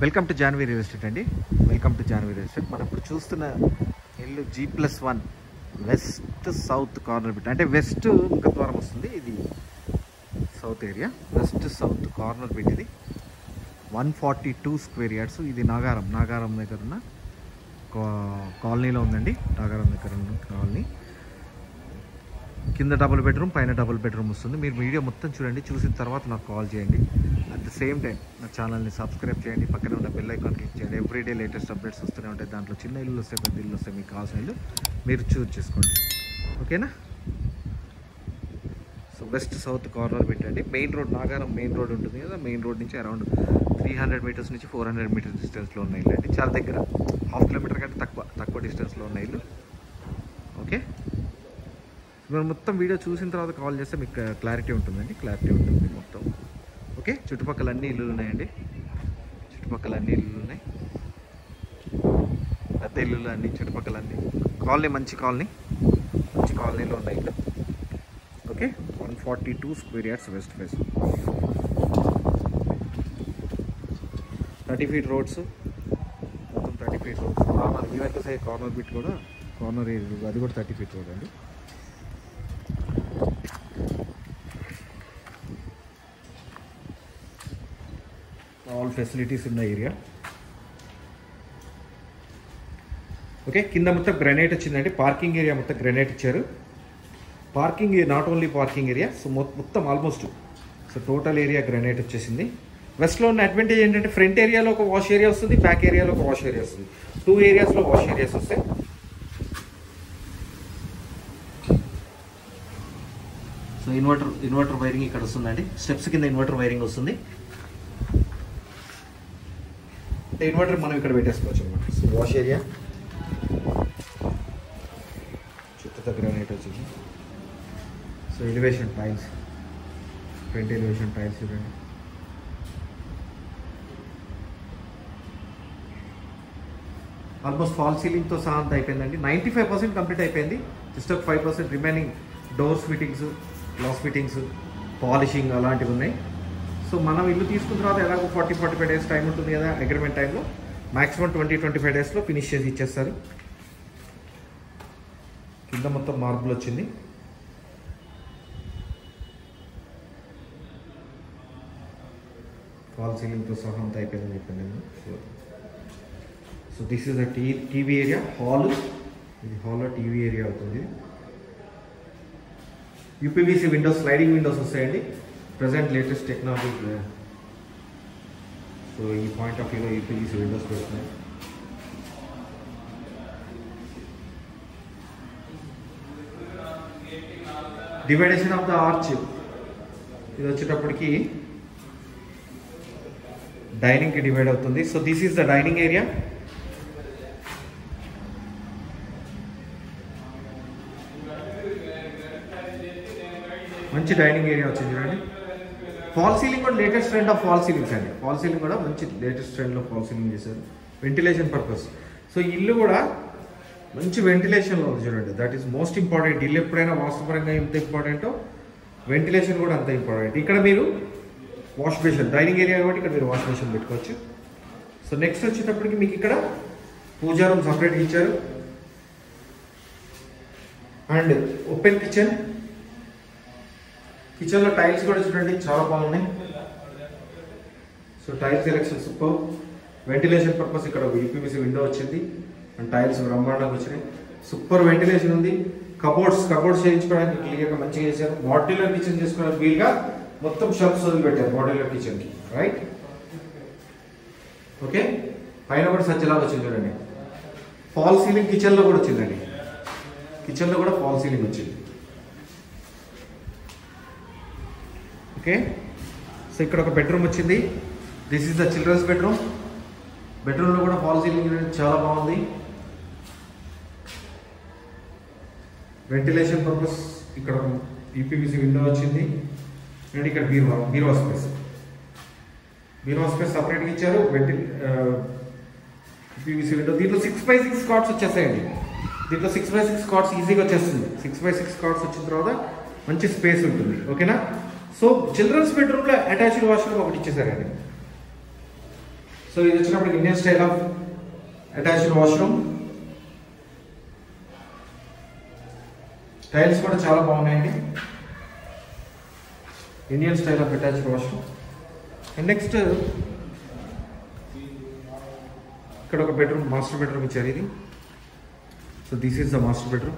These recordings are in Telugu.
welcome to Janvi real estate అండి welcome to Janvi real estate మనం ఇప్పుడు చూస్తున్న ఇల్లు G plus one west south corner bit అంటే వెస్ట్ ముఖద్వారం వస్తుంది ఇది south area west south corner bit ఇది one forty two square yards ఇది నాగారం నాగారం దగ్గర ఉన్న కా- కాలనీలో ఉందండి నాగారం దగ్గర ఉన్న కాలనీ కింద డబుల్ బెడ్రూమ్ పైన డబుల్ బెడ్రూమ్ వస్తుంది మీరు వీడియో మొత్తం చూడండి చూసిన తర్వాత నాకు కాల్ చేయండి అట్ ద సేమ్ టైం నా ఛానల్ని సబ్స్క్రైబ్ చేయండి పక్కన ఉన్న బెల్ ఐకాన్ క్లిక్ చేయండి ఎవ్రీడే లేటెస్ట్ అప్డేట్స్ వస్తూనే ఉంటాయి దాంట్లో చిన్న ఇల్లు వస్తాయి పెద్ద ఇల్లు వస్తాయి మీకు కావాల్సిన ఇల్లు మీరు చూస్ చేసుకోండి ఓకేనా సో వెస్ట్ సౌత్ కార్నర్ పెట్టండి main road Nagaram main road ఉంటుంది కదా మెయిన్ రోడ్ నుంచి అరౌండ్ త్రీ హండ్రెడ్ మీటర్స్ నుంచి ఫోర్ హండ్రెడ్ మీటర్స్ డిస్టెన్స్లో ఉన్న ఇల్లు అండి చాలా దగ్గర హాఫ్ కిలోమీటర్ కంటే తక్కువ తక్కువ డిస్టెన్స్లో ఉన్న ఇల్లు ఓకే మీరు మొత్తం వీడియో చూసిన తర్వాత కాల్ చేస్తే మీకు క్లారిటీ ఉంటుందండి క్లారిటీ ఉంటుంది మొత్తం ఓకే చుట్టుపక్కల అన్ని ఇల్లులు ఉన్నాయండి చుట్టుపక్కల అన్ని ఇల్లులు ఉన్నాయి పెద్ద ఇల్లులు అన్ని చుట్టుపక్కల అన్ని కాలనీ మంచి కాలనీ మంచి కాలనీలో ఉన్నాయి ఇల్లు okay one forty two square yards west face thirty feet roads మొత్తం థర్టీ ఫీట్ రోడ్స్ కార్నర్ ఈ వైపు సైడ్ కార్నర్ బిట్ కూడా కార్నర్ అది కూడా థర్టీ ఫీట్ రోడ్ అండి ఆల్ ఫెసిలిటీస్ ఉన్న ఏరియా ఓకే కింద మొత్తం గ్రెనైట్ వచ్చిందండి పార్కింగ్ ఏరియా మొత్తం గ్రెనైట్ ఇచ్చారు parking not only parking area so మొత్తం almost so total area granite వచ్చేసింది వెస్ట్లో ఉన్న అడ్వాంటేజ్ ఏంటంటే ఫ్రంట్ ఏరియాలో ఒక వాష్ ఏరియా వస్తుంది బ్యాక్ ఏరియాలో ఒక వాష్ ఏరియా వస్తుంది టూ ఏరియాస్లో వాష్ ఏరియాస్ వస్తాయి సో ఇన్వర్టర్ ఇన్వర్టర్ వైరింగ్ ఇక్కడ వస్తుందండి స్టెప్స్ కింద ఇన్వర్టర్ వైరింగ్ వస్తుంది అంటే ఇన్వర్టర్ మనం ఇక్కడ పెట్టేసుకోవచ్చు అనమాట సో వాష్ ఏరియా చుట్టూ గ్రానైట్ వచ్చింది so elevation tiles front elevation tiles చూడండి ఆల్మోస్ట్ ఫాల్ సీలింగ్తో సహా అంతా అయిపోయిందండి నైంటీ ఫైవ్ పర్సెంట్ కంప్లీట్ అయిపోయింది జస్ట్ ఒక five percent remaining doors fittings glass fittings polishing అలాంటివి ఉన్నాయి సో మనం ఇల్లు తీసుకున్న తర్వాత ఎలాగో forty forty five days time ఉంటుంది కదా అగ్రిమెంట్ టైంలో మాక్సిమం ట్వంటీ ట్వంటీ ఫైవ్ డేస్లో ఫినిష్ చేసి ఇచ్చేస్తారు కింద మొత్తం మార్బుల్ వచ్చింది ఫాల్ సీలింగ్తో సహా అంతా అయిపోయిందని చెప్పాను నేను so so this is the T TV area hall ఇది హాల్లో టీవీ ఏరియా అవుతుంది యూపీవీసీ విండోస్ స్లైడింగ్ విండోస్ వస్తాయండి ప్రజెంట్ లేటెస్ట్ టెక్నాలజీ సో ఈ పాయింట్ ఆఫ్ వ్యూలో యూపీవీసీ విండోస్ పెడుతున్నాయి డివైడేషన్ ఆఫ్ ద ఆర్చ్ ఇది వచ్చేటప్పటికి డైనింగ్కి డివైడ్ అవుతుంది so this is the dining area మంచి డైనింగ్ ఏరియా వచ్చింది చూడండి ఫాల్ సీలింగ్ కూడా latest trend of fall ceilings అండి ఫాల్ సీలింగ్ కూడా మంచి లేటెస్ట్ ట్రెండ్లో ఫాల్ సీలింగ్ చేశారు వెంటిలేషన్ పర్పస్ సో ఇల్లు కూడా మంచి వెంటిలేషన్లో ఉంది చూడండి దట్ ఈస్ మోస్ట్ ఇంపార్టెంట్ ఇల్లు ఎప్పుడైనా వాస్తుపరంగా ఎంత ఇంపార్టెంటో వెంటిలేషన్ కూడా అంత ఇంపార్టెంట్ ఇక్కడ మీరు వాష్ బేషన్ డైనింగ్ ఏరియా కాబట్టి ఇక్కడ మీరు వాష్ బేషన్ పెట్టుకోవచ్చు సో నెక్స్ట్ వచ్చేటప్పటికి మీకు ఇక్కడ పూజా రూమ్ సపరేట్గా ఇచ్చారు అండ్ ఓపెన్ కిచెన్ కిచెన్లో టైల్స్ కూడా చూడండి చాలా బాగున్నాయి so tiles selection super ventilation purpose ఇక్కడ యూపీవీసీ విండో వచ్చింది అండ్ టైల్స్ బ్రహ్మాండంగా వచ్చినాయి సూపర్ వెంటిలేషన్ ఉంది కబోర్డ్స్ కబోర్డ్స్ చేయించుకోవడానికి క్లియర్గా మంచిగా చేశారు మాడ్యులర్ కిచెన్ చేసుకోవడానికి వీలుగా మొత్తం షెల్ఫ్స్ వదిలిపెట్టారు మాడ్యులర్ కిచెన్కి రైట్ ఓకే పైన కూడా సజ్జలాగా వచ్చింది చూడండి ఫాల్ సీలింగ్ కిచెన్లో కూడా వచ్చిందండి కిచెన్లో కూడా ఫాల్ సీలింగ్ వచ్చింది ఓకే సో ఇక్కడ ఒక బెడ్రూమ్ వచ్చింది this is the children's bedroom బెడ్రూమ్లో కూడా ఫాల్ సీలింగ్ చాలా బాగుంది వెంటిలేషన్ పర్పస్ ఇక్కడ యూపీవీసీ విండో వచ్చింది అండ్ ఇక్కడ బీరువా బీరువా స్పేస్ బీరువా స్పేస్ సపరేట్గా ఇచ్చారు వెంటి యూపీవీసీ విండో దీంట్లో సిక్స్ బై సిక్స్ కార్డ్స్ వచ్చేసాయండి దీంట్లో సిక్స్ బై సిక్స్ కార్డ్స్ ఈజీగా వచ్చేస్తుంది సిక్స్ బై సిక్స్ కార్డ్స్ వచ్చిన తర్వాత మంచి స్పేస్ ఉంటుంది ఓకేనా సో చిల్డ్రన్స్ బెడ్రూమ్లో అటాచ్డ్ వాష్రూమ్ ఒకటి ఇచ్చేసారండి సో ఇది వచ్చినప్పుడు Indian style of attached washroom tiles కూడా చాలా బాగున్నాయండి Indian style of attached washroom and next ఇక్కడ ఒక బెడ్రూమ్ మాస్టర్ బెడ్రూమ్ ఇచ్చారు ఇది so this is the master bedroom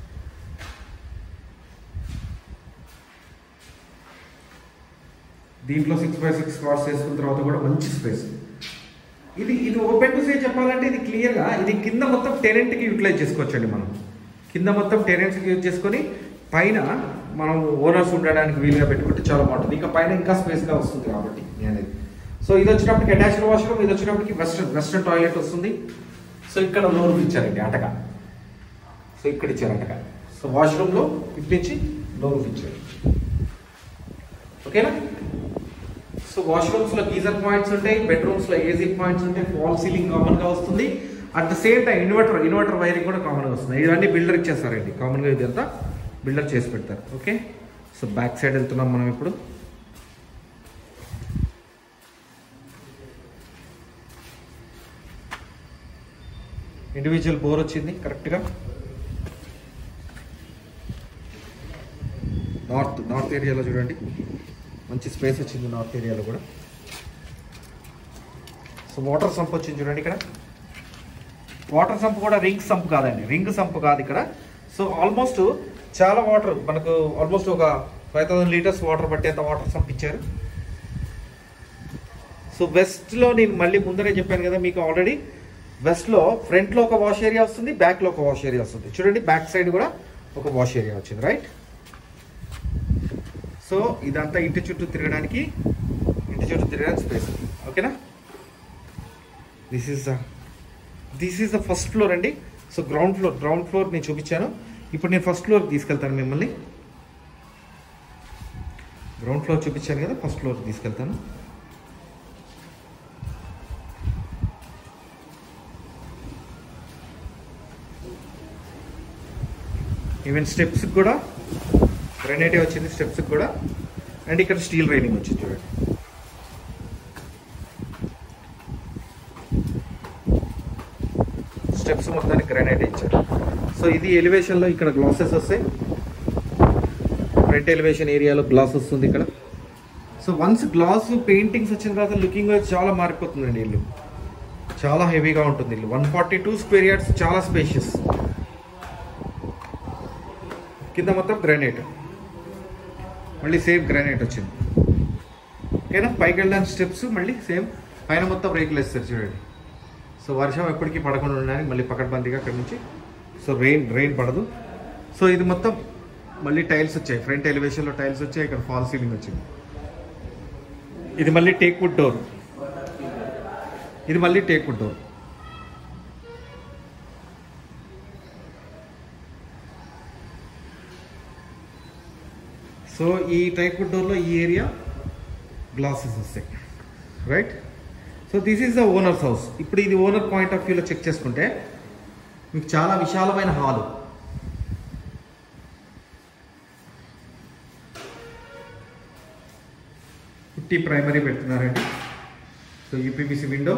దీంట్లో సిక్స్ బై సిక్స్ కార్స్ వేసుకున్న తర్వాత కూడా మంచి స్పేస్ ఇది ఇది ఓపెన్ టు సే చెప్పాలంటే ఇది క్లియర్గా ఇది కింద మొత్తం టెనెంట్కి యూటిలైజ్ చేసుకోవచ్చండి మనం కింద మొత్తం టెనెంట్స్కి యూజ్ చేసుకొని పైన మనం ఓనర్స్ ఉండడానికి వీలుగా పెట్టుకుంటే చాలా బాగుంటుంది ఇంకా పైన ఇంకా స్పేస్గా వస్తుంది కాబట్టి అనేది సో ఇది వచ్చినప్పటికి అటాచ్డ్ వాష్రూమ్ ఇది వచ్చినప్పటికి వెస్ట్రన్ వెస్ట్రన్ టాయిలెట్ వస్తుంది సో ఇక్కడ లోన్ ఇచ్చారండి అటక సో ఇక్కడ ఇచ్చారు అటక సో వాష్రూమ్లో ఇప్పించి లోన్ ఇచ్చారు ఓకేనా సో వాష్రూమ్స్ లో గీజర్ పాయింట్స్ ఉంటాయి బెడ్రూమ్స్ లో ఏసీ పాయింట్స్ ఉంటాయి ఫాల్ సీలింగ్ కామన్ గా వస్తుంది at the same time inverter inverter wiring కూడా కామన్ గా వస్తుంది ఇవన్నీ బిల్డర్ ఇచ్చేస్తారండి కామన్ గా ఇదంతా బిల్డర్ చేసి పెడతారు ఓకే సో బ్యాక్ సైడ్ వెళ్తున్నాం మనం ఇప్పుడు ఇండివిజువల్ బోర్ వచ్చింది కరెక్ట్గా నార్త్ నార్త్ ఏరియాలో చూడండి మంచి స్పేస్ వచ్చింది నార్త్ ఏరియాలో కూడా సో వాటర్ సంప్ వచ్చింది చూడండి ఇక్కడ వాటర్ సంప్ కూడా రింగ్ సంప్ కాదండి రింగ్ సంప్ కాదు ఇక్కడ సో ఆల్మోస్ట్ చాలా వాటర్ మనకు ఆల్మోస్ట్ ఒక ఫైవ్ థౌసండ్ లీటర్స్ వాటర్ పట్టేంత వాటర్ సంప్ ఇచ్చారు సో వెస్ట్లో నేను మళ్ళీ ముందరే చెప్పాను కదా మీకు ఆల్రెడీ వెస్ట్లో ఫ్రంట్లో ఒక వాష్ ఏరియా వస్తుంది బ్యాక్లో ఒక వాష్ ఏరియా వస్తుంది చూడండి బ్యాక్ సైడ్ కూడా ఒక వాష్ ఏరియా వచ్చింది రైట్ సో ఇదంతా ఇంటి చుట్టూ తిరగడానికి ఇంటి చుట్టూ తిరగడానికి స్పేస్ ఓకేనా this is the this is the first floor అండి so ground floor ground floor నేను చూపించాను ఇప్పుడు నేను ఫస్ట్ ఫ్లోర్ తీసుకెళ్తాను మిమ్మల్ని గ్రౌండ్ ఫ్లోర్ చూపించాను కదా ఫస్ట్ ఫ్లోర్ తీసుకెళ్తాను ఈవెన్ స్టెప్స్ కూడా గ్రనైటే వచ్చింది స్టెప్స్ కూడా అండ్ ఇక్కడ స్టీల్ రైలింగ్ వచ్చింది చూడండి స్టెప్స్ మొత్తానికి గ్రానైట్ ఇచ్చారు సో ఇది ఎలివేషన్లో ఇక్కడ గ్లాసెస్ వస్తాయి ఫ్రంట్ ఎలివేషన్ ఏరియాలో గ్లాస్ వస్తుంది ఇక్కడ సో వన్స్ గ్లాస్ పెయింటింగ్స్ వచ్చిన తర్వాత లుకింగ్ చాలా మారిపోతుందండి ఇల్లు చాలా హెవీగా ఉంటుంది ఇల్లు one forty two square yards చాలా స్పేషియస్ కింద మొత్తం గ్రానైట్ మళ్ళీ సేమ్ గ్రానైట్ వచ్చింది ఓకేనా పైకి వెళ్ళడానికి స్టెప్స్ మళ్ళీ సేమ్ పైన మొత్తం రేకులు వేస్తారు చూడండి సో వర్షం ఎప్పటికీ పడకుండా ఉండడానికి మళ్ళీ పకడ్బందీగా అక్కడ నుంచి సో రెయిన్ రెయిన్ పడదు సో ఇది మొత్తం మళ్ళీ టైల్స్ వచ్చాయి ఫ్రంట్ ఎలివేషన్లో టైల్స్ వచ్చాయి ఇక్కడ ఫాల్ సీలింగ్ వచ్చింది ఇది మళ్ళీ టేక్ వుడ్ డోర్ ఇది మళ్ళీ టేక్ వుడ్ డోర్ సో ఈ టైప్ డోర్లో ఈ ఏరియా గ్లాసెస్ వస్తాయి right so this is the owner's house ఇప్పుడు ఇది ఓనర్ పాయింట్ ఆఫ్ వ్యూలో చెక్ చేసుకుంటే మీకు చాలా విశాలమైన హాలు పుట్టి ప్రైమరీ పెడుతున్నారండి సో యూపీబీసీ విండో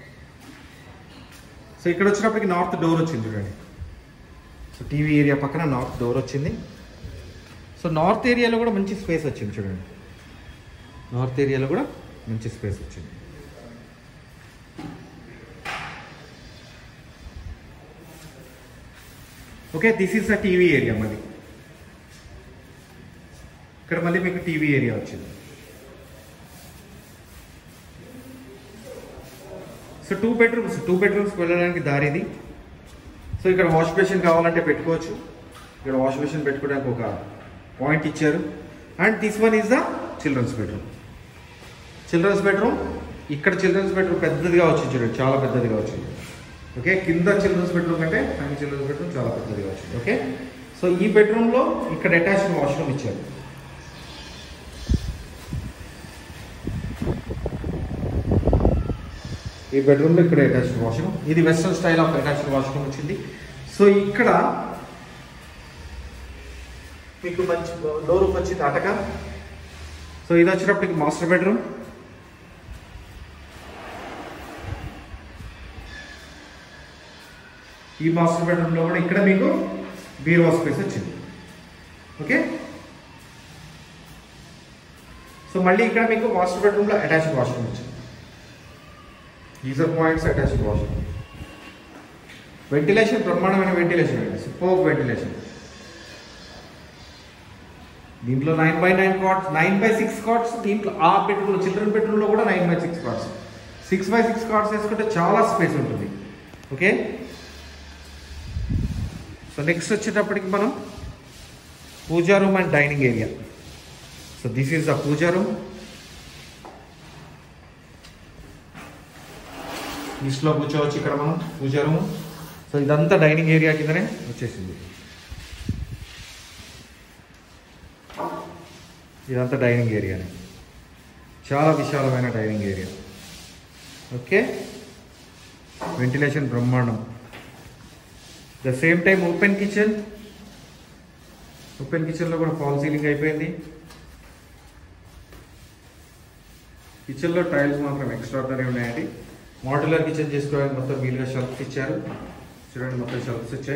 సో ఇక్కడ వచ్చినప్పటికి నార్త్ డోర్ వచ్చింది చూడండి సో టీవీ ఏరియా పక్కన నార్త్ డోర్ వచ్చింది సో నార్త్ ఏరియాలో కూడా మంచి స్పేస్ వచ్చింది చూడండి నార్త్ ఏరియాలో కూడా మంచి స్పేస్ వచ్చింది okay this is the TV area మళ్ళీ ఇక్కడ మళ్ళీ మీకు టీవీ ఏరియా వచ్చింది సో టూ బెడ్రూమ్స్ టూ బెడ్రూమ్స్కి వెళ్ళడానికి దారి ఇది సో ఇక్కడ వాష్ బేసిన్ కావాలంటే పెట్టుకోవచ్చు ఇక్కడ వాష్ బేసిన్ పెట్టుకోవడానికి ఒక పాయింట్ ఇచ్చారు and this one is the children's bedroom children's bedroom ఇక్కడ చిల్డ్రన్స్ బెడ్రూమ్ పెద్దదిగా వచ్చింది చూడండి చాలా పెద్దదిగా వచ్చింది ఓకే కింద చిల్డ్రన్స్ బెడ్రూమ్ కంటే పైన చిల్డ్రన్స్ బెడ్రూమ్ చాలా పెద్దదిగా వచ్చింది ఓకే సో ఈ బెడ్రూమ్లో ఇక్కడ అటాచ్డ్ వాష్రూమ్ ఇచ్చారు ఈ బెడ్రూమ్లో ఇక్కడ అటాచ్డ్ వాష్రూమ్ ఇది western style of attached washroom వచ్చింది సో ఇక్కడ మీకు మంచి లో రూమ్ వచ్చింది అటక సో ఇది వచ్చినప్పటికి మాస్టర్ బెడ్రూమ్ ఈ మాస్టర్ బెడ్రూమ్లో కూడా ఇక్కడ మీకు బీరువా స్పేస్ వచ్చింది ఓకే సో మళ్ళీ ఇక్కడ మీకు మాస్టర్ బెడ్రూమ్లో అటాచ్డ్ వాష్రూమ్ వచ్చింది geyser points attached washroom ventilation బ్రహ్మాండమైన వెంటిలేషన్ అండి సూపర్ వెంటిలేషన్ దీంట్లో nine by nine cots nine by six cots దీంట్లో ఆ బెడ్రూమ్ చిల్డ్రన్ బెడ్రూమ్లో కూడా nine by six cots six by six cots వేసుకుంటే చాలా స్పేస్ ఉంటుంది ఓకే సో నెక్స్ట్ వచ్చేటప్పటికి మనం puja room and dining area so this is the puja room ఈస్ట్లో కూర్చోవచ్చు ఇక్కడ మనం పూజా రూమ్ సో ఇదంతా డైనింగ్ ఏరియా కిందనే వచ్చేసింది ఇదంతా డైనింగ్ ఏరియానే చాలా విశాలమైన డైనింగ్ ఏరియా ఓకే వెంటిలేషన్ బ్రహ్మాండం the same time open kitchen open కిచెన్లో కూడా ఫాల్ సీలింగ్ అయిపోయింది కిచెన్లో టైల్స్ మాత్రం ఎక్స్ట్రాడనరీ ఉన్నాయండి మోడ్యులర్ కిచెన్ చేసుకోవడానికి మొత్తం వీలుగా షెల్ఫ్స్ ఇచ్చారు చూడండి మొత్తం షెల్ఫ్స్ వచ్చాయి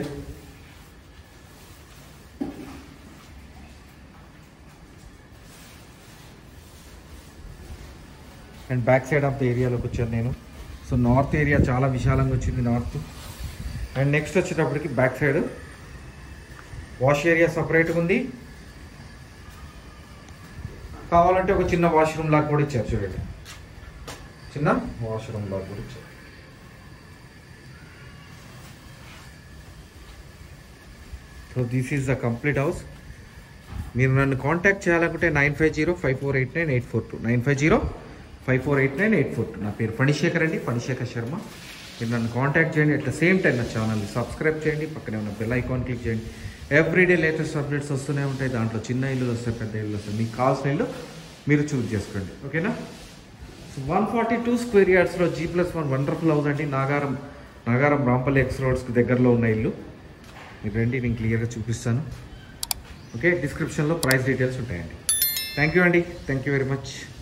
and back side of the ఏరియాలోకి వచ్చాను నేను సో నార్త్ ఏరియా చాలా విశాలంగా వచ్చింది నార్త్ అండ్ నెక్స్ట్ వచ్చేటప్పటికి బ్యాక్ సైడ్ వాష్ ఏరియా సపరేట్గా ఉంది కావాలంటే ఒక చిన్న వాష్రూమ్ లాగా కూడా ఇచ్చారు చూడండి చిన్న వాష్రూమ్ లాగా కూడా ఇచ్చారు so this is the complete house మీరు నన్ను కాంటాక్ట్ చేయాలనుకుంటే nine five zero five four eight nine eight four two nine five zero five four eight nine eight four two నా పేరు ఫణిశేఖర్ అండి ఫణిశేఖర్ శర్మ మీరు నన్ను కాంటాక్ట్ చేయండి అట్ ద సేమ్ టైం నా ఛానల్ని సబ్స్క్రైబ్ చేయండి పక్కనే ఉన్న బెల్ ఐకాన్ క్లిక్ చేయండి ఎవ్రీడే లేటెస్ట్ అప్డేట్స్ వస్తూనే ఉంటాయి దాంట్లో చిన్న ఇల్లు వస్తాయి పెద్ద ఇల్లు వస్తాయి మీకు కావాల్సిన ఇల్లు మీరు చూస్ చేసుకోండి ఓకేనా so one forty two square యార్డ్స్లో G plus one wonderful house అండి నాగారం నాగారం రాంపల్లి ఎక్స్ రోడ్స్కి దగ్గరలో ఉన్న ఇల్లు మీరు రండి నేను క్లియర్గా చూపిస్తాను ఓకే డిస్క్రిప్షన్లో ప్రైస్ డీటెయిల్స్ ఉంటాయండి థ్యాంక్ యూ అండి థ్యాంక్ యూ వెరీ మచ్